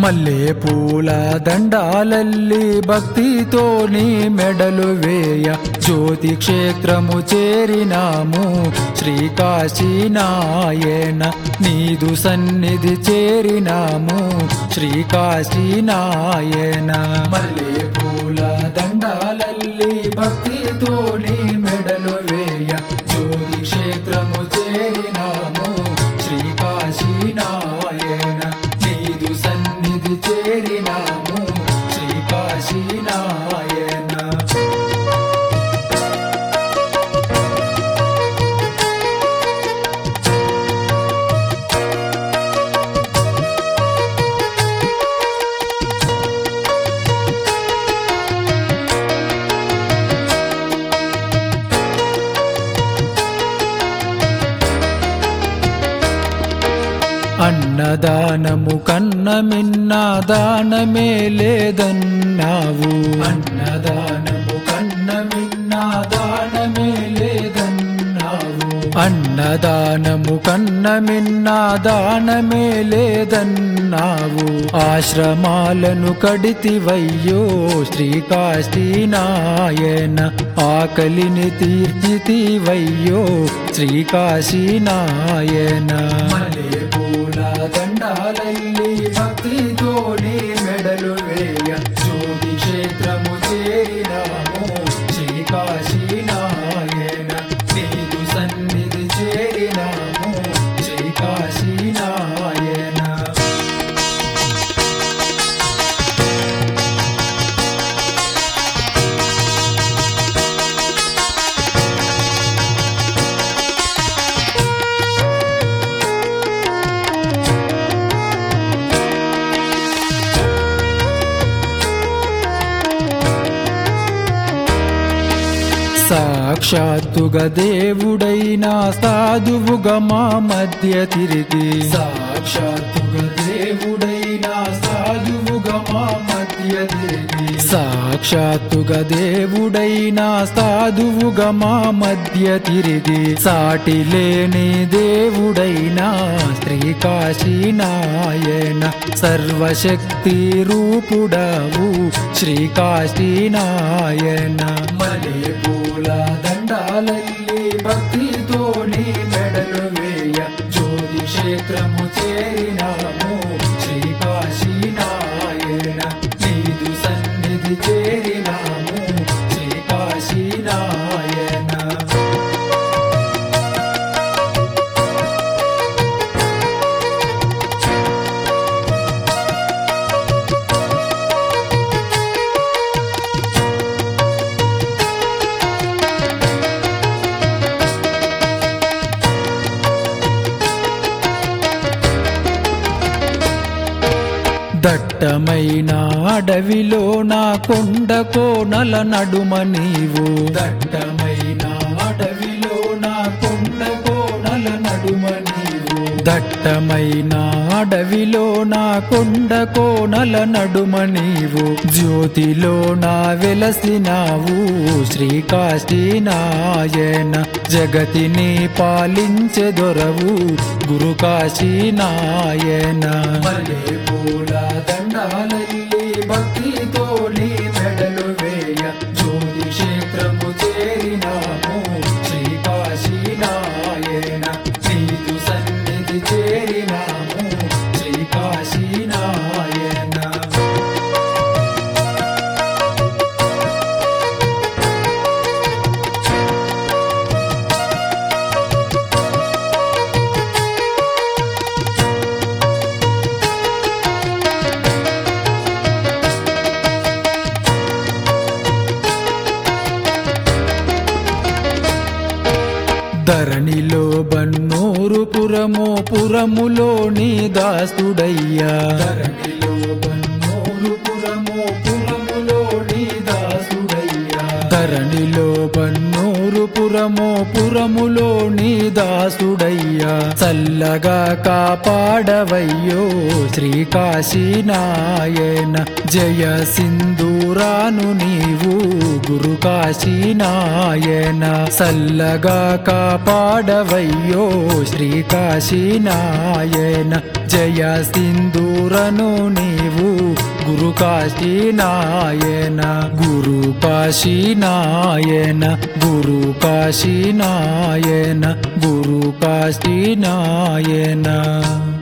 మల్లె పూల దండాలల్లి భక్తితో నీ మెడలు వేయ జ్యోతి క్షేత్రము చేరినాము శ్రీకాశీ నాయన నీదు సన్నిధి చేరినాము శ్రీకాశీ నాయన మల్లె పూల దండాలల్లి భక్తితో నీ మెడలు వేయ జ్యోతి క్షేత్రము చేరినాము శ్రీకాశీ నాయన నీదు సన్నిధి చేరినాము శ్రీకాశీ నాయన అన్నదానము కన్న మిన్న దానమే లేదన్నావు అన్నదానము కన్న మిన్న దానమే లేదన్నావు అన్నదానము కన్న మిన్న దానమే లేదన్నావు ఆశ్రమాలను కడితివయ్యో శ్రీకాశీ నాయన ఆకలిని తీర్చితివయ్యో శ్రీకాశీ నాయన పూల దండాలల్లి భక్తితోని మెడలు వేయ జ్యోతి క్షేత్రము చేరినాము శ్రీకాశీ నాయన నీదు సన్నిధి చేరినాము శ్రీకాశీ నాయన సాక్షాత్తుగా దేవుడైనా సాధువుగా మా మధ్య తిరిగి సాక్షాత్తుగా దేవుడైనా సాధువుగా మా మధ్య తిరిగి సాక్షాత్తుగా దేవుడైనా సాధువుగా మా మధ్య తిరిగి సాటి లేని దేవుడైనా శ్రీకాశీ నాయన సర్వశక్తి రూపుడవు శ్రీకాశీ నాయన మలే పూల దండాలల్లి భక్తితోని మెడలు వేయ జ్యోతి క్షేత్రము చేరినాము శ్రీకాశీ నాయన నీదు సన్నిధి చేరినాము శ్రీకాశీ నాయన దట్టమైన అడవిలో నా కొండ కోనల నడుమ నీవు దట్టమైన అడవిలో నా కొండ కోనల నడుమ నీవు దట్టమైన అడవిలో నా కొండ కోనల నడుమ నీవు జ్యోతిలో నా వెలసినావు శ్రీకాశీ నాయన జగతిని పాలించే దొరవు గురు కాశీ నాయన పూల దండాలల్లి భక్తితోని మెడలు వేయ జ్యోతి క్షేత్రము చేరినాము శ్రీకాశీ నాయన నీదు సన్నిధి చేరినాము శ్రీకాశీ నాయన ధరణిలో బన్నూరు పురమో పురములోని దాసుడయ్యా ధరణిలో బన్నూరు పురమో పురములోని దాసుడయ్యా ధరణిలో బన్నూరు పురమో పురములోని దాసుడయ్యా చల్లగా కాపాడవయ్యో శ్రీకాశీ నాయన జయ సింధూరాను నీవు గురు కాశీ నాయన చల్లగా కాపాడవయ్యో శ్రీకాశీ నాయన జయ సింధూర దూరను నీవు గురు కాశీ నాయన గురు కాశీ నాయన గురు కాశీ నాయన గురు కాశీ నాయన